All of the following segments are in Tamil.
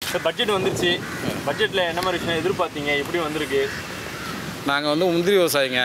இப்போ பட்ஜெட் வந்துருச்சு பட்ஜெட்டில் என்ன மாதிரி விஷயம் எதிர்பார்த்தீங்க எப்படி வந்திருக்கு நாங்கள் வந்து முந்திரி விவசாயிங்க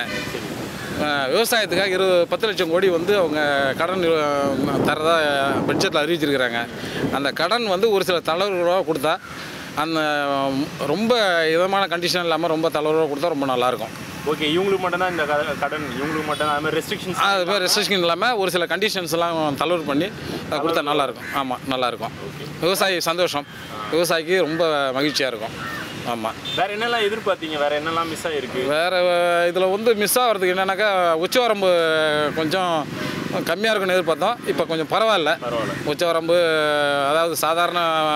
அஹ், விவசாயத்துக்காக இரு பத்து லட்சம் கோடி வந்து அவங்க கடன் அஹ், தரதா பட்ஜெட்டில் அறிவிச்சிருக்கிறாங்க அந்த கடன் வந்து ஒரு சில தளர்வுகளாக கொடுத்தா அந்த உம், ரொம்ப இதமான கண்டிஷன் இல்லாமல் ரொம்ப தளர்வாக கொடுத்தா ரொம்ப நல்லாயிருக்கும் ஓகே இவங்களுக்கு மட்டும்தான் இந்த க- கடன் இவங்களுக்கு மட்டும் தான் அது மாதிரி ரெஸ்ட்ரிக்ஷன்ஸ் அது மாதிரி ரெஸ்ட்ரிக்ஷன் இல்லாமல் ஒரு சில கண்டிஷன்ஸ்லாம் தளர்வு பண்ணி அதை கொடுத்தா நல்லாயிருக்கும் ஆமாம் நல்லாயிருக்கும் விவசாயி சந்தோஷம் விவசாயிக்கு ரொம்ப மகிழ்ச்சியாக இருக்கும் ஆமாம் வேற என்னெல்லாம் எதிர்பார்த்தீங்க வேற என்னெல்லாம் மிஸ் ஆயிருக்கு வேறு இதில் வந்து மிஸ் ஆகிறதுக்கு என்னென்னாக்கா உச்சவரம்பு கொஞ்சம் கம்மியாக இருக்குன்னு எதிர்பார்த்தோம் இப்போ கொஞ்சம் பரவாயில்ல பரவாயில்ல உச்சவரம்பு அதாவது சாதாரண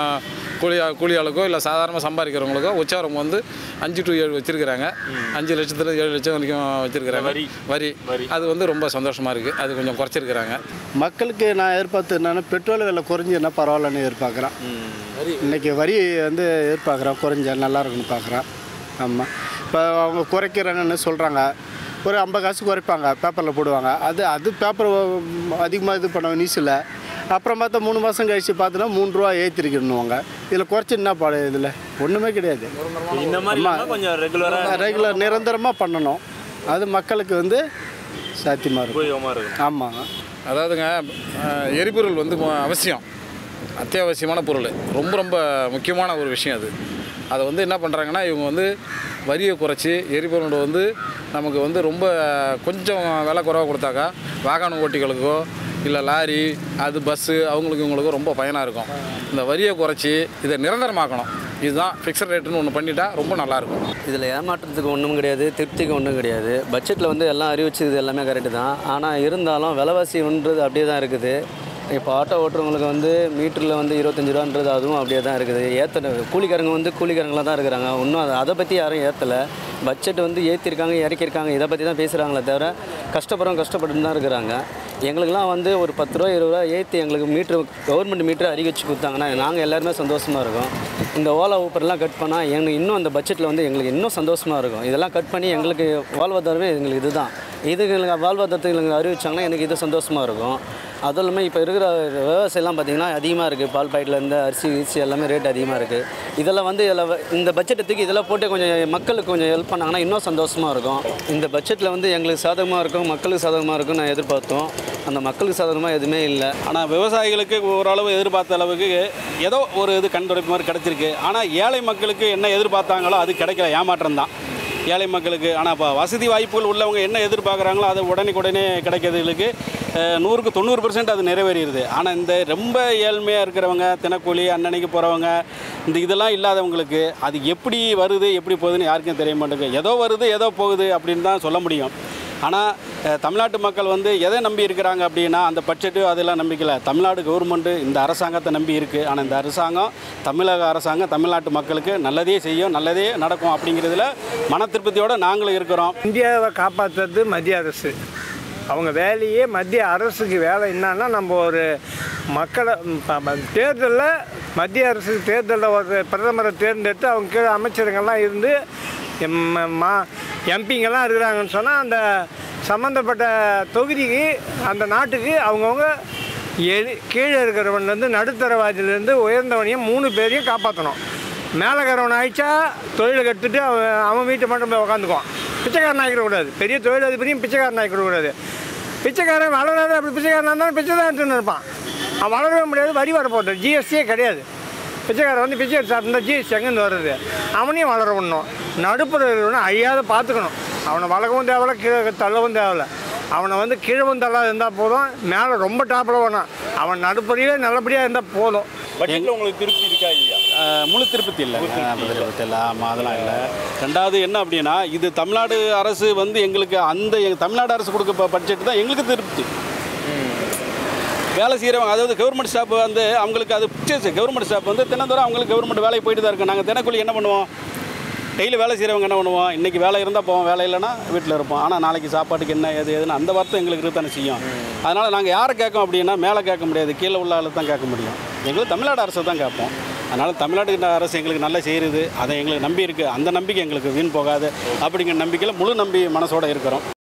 கூலி கூலி ஆளுக்கோ இல்லை சாதாரணமாக சம்பாதிக்கிறவங்களுக்கோ உச்சவரம்பு வந்து அஞ்சு டு ஏழு வச்சுருக்கிறாங்க அஞ்சு லட்சத்தில் ஏழு லட்சம் வரைக்கும் வச்சுருக்கிறாங்க வரி. வரி வரி. அது வந்து ரொம்ப சந்தோஷமாக இருக்குது அது கொஞ்சம் குறைச்சிருக்கிறாங்க மக்களுக்கு நான் எதிர்பார்த்து என்னன்னா பெட்ரோல் விலை குறைஞ்சுன்னா பரவாயில்லன்னு எதிர்பார்க்குறேன் இன்னைக்கு வரி வந்து எதிர்பார்க்குறேன் குறைஞ்ச நல்லா இருக்குன்னு பார்க்குறேன் ஆமாம் இப்போ அவங்க குறைக்கிறாங்கன்னு சொல்கிறாங்க ஒரு ஐம்பது காசு குறைப்பாங்க பேப்பரில் போடுவாங்க அது அது பேப்பர் அதிகமாக இது பண்ண நியூஸ் இல்லை அப்புறம் பார்த்தா மூணு மாதம் கழிச்சு பார்த்தோன்னா மூணு ரூபா ஏற்றிருக்கணுவாங்க இதில் குறைச்சி என்ன பாடு இதில் ஒன்றுமே கிடையாது இந்த மாதிரி இல்லாம கொஞ்சம் ரெகுலராக ரெகுலர் நிரந்தரமாக பண்ணணும் அது மக்களுக்கு வந்து சாத்தியமாக இருக்கும் உபயோகமாக இருக்கும் ஆமாங்க அதாவதுங்க அஹ், எரிபொருள் வந்து மு- அவசியம் அத்தியாவசியமான பொருள் ரொம்ப ரொம்ப முக்கியமான ஒரு விஷயம் அது அதை வந்து என்ன பண்ணுறாங்கன்னா இவங்க வந்து வரியை குறைச்சி எரிபொருள் வந்து நமக்கு வந்து ரொம்ப கொஞ்சம் விலை குறைவாக கொடுத்தாக்கா வாகன ஓட்டிகளுக்கோ இல்லை லாரி அது பஸ்ஸு அவங்களுக்கு இவங்களுக்கும் ரொம்ப பயனாக இருக்கும் இந்த வரியை குறைச்சி இதை நிரந்தரமாக்கணும் இதுதான் ஃபிக்ஸட் ரேட்டுன்னு ஒன்று பண்ணிட்டா ரொம்ப நல்லாயிருக்கும் இதில் ஏமாற்றத்துக்கு ஒன்றும் கிடையாது திருப்திக்கு ஒன்றும் கிடையாது பட்ஜெட்டில் வந்து எல்லாம் அறிவிச்சது எல்லாமே கரெக்டு தான் ஆனால் இருந்தாலும் விலைவாசி ஒன்றது அப்படியே தான் இருக்குது இப்போ ஆட்டோ ஓட்டுறவங்களுக்கு வந்து மீட்டரில் வந்து இருபத்தஞ்சி ரூபான்றது அதுவும் அப்படியே தான் இருக்குது ஏற்ற கூலிக்காரங்க வந்து கூலிக்காரங்களாக தான் இருக்கிறாங்க இன்னும் அதை அதை பற்றி யாரும் ஏற்றலை பட்ஜெட் வந்து ஏற்றிருக்காங்க இறக்கியிருக்காங்க இதை பற்றி தான் பேசுகிறாங்களே தவிர கஷ்டப்படுறவங்க கஷ்டப்பட்டு தான் இருக்கிறாங்க எங்களுக்கெல்லாம் வந்து ஒரு பத்து ரூபா இருபது ரூபா ஏற்றி எங்களுக்கு மீட்ரு கவர்மெண்ட் மீட்ரு அறிவிச்சு கொடுத்தாங்கன்னா நாங்கள் எல்லாருமே சந்தோஷமாக இருக்கோம் இந்த ஓலா ஊப்பர்லாம் கட் பண்ணால் எங்களுக்கு இன்னும் அந்த பட்ஜெட்டில் வந்து எங்களுக்கு இன்னும் சந்தோஷமாக இருக்கும் இதெல்லாம் கட் பண்ணி எங்களுக்கு வாழ்வாதாரமே எங்களுக்கு இதுதான் இது எங்களுக்கு வாழ்வாதாரத்தை எங்களுக்கு அறிவிச்சாங்கன்னா எனக்கு இது சந்தோஷமாக இருக்கும் அதுவும் இல்லாமல் இப்போ இருக்கிற விவசாயம்லாம் பார்த்திங்கன்னா அதிகமாக இருக்குது பால் பாக்கெட்லேருந்து அரிசி கிரிசி எல்லாமே ரேட் அதிகமாக இருக்குது இதெல்லாம் வந்து இதில் வ- இந்த பட்ஜெட்டை தூக்கி இதெல்லாம் போட்டு கொஞ்சம் மக்களுக்கு கொஞ்சம் ஹெல்ப் பண்ணாங்கன்னா இன்னும் சந்தோஷமாக இருக்கும் இந்த பட்ஜெட்டில் வந்து எங்களுக்கு சாதகமாக இருக்கும் மக்களுக்கு சாதகமாக இருக்கும்னு நான் எதிர்பார்த்தோம் அந்த மக்களுக்கு சாதகமாக எதுவுமே இல்லை ஆனால் விவசாயிகளுக்கு ஓரளவு எதிர்பார்த்த அளவுக்கு ஏதோ ஒரு இது கண்டுபிடிப்பு மாதிரி கிடச்சிருக்கு ஆனால் ஏழை மக்களுக்கு என்ன எதிர்பார்த்தாங்களோ அது கிடைக்கல ஏமாற்றம் தான் ஏழை மக்களுக்கு ஆனால் இப்போ வசதி வாய்ப்புகள் உள்ளவங்க என்ன எதிர்பார்க்குறாங்களோ அது உடனே கிடைக்கிறதுகளுக்கு அஹ், நூறுக்கு தொண்ணூறு பர்சன்ட் அது நிறைவேறிடுது ஆனால் இந்த ரொம்ப ஏழ்மையாக இருக்கிறவங்க தினக்கூலி அன்னன்னைக்கு போகிறவங்க இந்த இதெல்லாம் இல்லாதவங்களுக்கு அது எப்படி வருது எப்படி போகுதுன்னு யாருக்கும் தெரிய மாட்டேங்குது ஏதோ வருது ஏதோ போகுது அப்படின்னு தான் சொல்ல முடியும் ஆனால் அஹ், தமிழ்நாட்டு மக்கள் வந்து எதை நம்பி இருக்கிறாங்க அப்படின்னா அந்த பட்ஜெட்டு அதெல்லாம் நம்பிக்கல தமிழ்நாடு கவர்மெண்ட்டு இந்த அரசாங்கத்தை நம்பி இருக்குது ஆனால் இந்த அரசாங்கம் தமிழக அரசாங்கம் தமிழ்நாட்டு மக்களுக்கு நல்லதே செய்யும் நல்லதே நடக்கும் அப்படிங்கிறதுல மன திருப்தியோடு நாங்களும் இருக்கிறோம் இந்தியாவை காப்பாற்றுறது மத்திய அரசு அவங்க வேலையே மத்திய அரசுக்கு வேலை என்னன்னா நம்ம ஒரு மக்களை தேர்தலில் மத்திய அரசு தேர்தலில் ஒரு பிரதமரை தேர்ந்தெடுத்து அவங்க கீழே அமைச்சருங்கெல்லாம் இருந்து எம்- மா எம்பிங்கெல்லாம் இருக்கிறாங்கன்னு சொன்னால் அந்த சம்மந்தப்பட்ட தொகுதிக்கு அந்த நாட்டுக்கு அவங்கவுங்க எலி கீழே இருக்கிறவன்லேருந்து நடுத்தரவாதியிலேருந்து உயர்ந்தவனையும் மூணு பேரையும் காப்பாற்றணும் மேலக்காரவன் ஆயிடுச்சா தொழிலை கற்றுட்டு அவன் அவன் வீட்டை மட்டும் போய் உக்காந்துக்குவான் பிச்சைக்காரன் ஆக்கிடக்கூடாது பெரிய தொழிலதிபதியும் பிச்சைக்காரன் ஆக்கிடக்கூடாது பிச்சைக்காரன் வளராது அப்படி பிச்சைக்காரன் இருந்தாலும் பிச்சை தான் எடுத்துன்னு இருப்பான் அவன் வளரவே முடியாது வரி வர போட்டது ஜிஎஸ்டியே கிடையாது பிச்சைக்காரன் வந்து பிச்சை எடுத்து சாப்பிட்டா ஜிஎஸ்டி எங்கேருந்து வருது அவனையும் வளர விடணும் நடுப்புற இருக்கிறவனை அழியாத பார்த்துக்கணும் அவனை வளர்க்கவும் தேவையில்ல கீழே தள்ளவும் தேவையில்ல அவனை வந்து கீழவும் தள்ளாத இருந்தால் போதும் மேலே ரொம்ப டாப்பில் வேணாம் அவன் நடுப்படியே நல்லபடியாக இருந்தால் போதும் பட்ஜெட்டில் உங்களுக்கு திருப்தி இருக்கா இல்லையா அஹ், முழு திருப்பதி இல்லை அஹ், திருப்பதி இல்லை ஆமாம் அதெல்லாம் இல்லை ரெண்டாவது என்ன அப்படின்னா இது தமிழ்நாடு அரசு வந்து எங்களுக்கு அந்த எங்க தமிழ்நாடு அரசு கொடுக்க பட்ஜெட் தான் எங்களுக்கு திருப்தி வேலை செய்கிறவங்க அதாவது கவர்மெண்ட் ஸ்டாஃப் வந்து அவங்களுக்கு அது பிக்சர்ஸ் கவர்மெண்ட் ஸ்டாஃப் வந்து தினந்தோறும் அவங்களுக்கு கவர்மெண்ட் வேலைக்கு போயிட்டு தான் இருக்கு நாங்கள் தினக்கூலி என்ன பண்ணுவோம் டெய்லி வேலை செய்கிறவங்க என்ன பண்ணுவோம் இன்றைக்கி வேலை இருந்தால் போவோம் வேலை இல்லைன்னா வீட்டில் இருப்போம் ஆனால் நாளைக்கு சாப்பாட்டுக்கு என்ன ஏது ஏதுன்னு அந்த வார்த்தை எங்களுக்கு இருக்கத்தானே செய்யும் அதனால் நாங்கள் யாரை கேட்கோம் அப்படின்னா மேலே கேட்க முடியாது கீழே உள்ள ஆளு தான் கேட்க முடியும் எங்களுக்கு தமிழ்நாடு அரசு தான் கேட்போம் அதனால் தமிழ்நாடு அரசு எங்களுக்கு நல்லா செய்கிறது அதை எங்களுக்கு நம்பி இருக்குது அந்த நம்பிக்கை எங்களுக்கு வீண் போகாது அப்படிங்கிற நம்பிக்கையில் முழு நம்பி மனசோட இருக்கிறோம்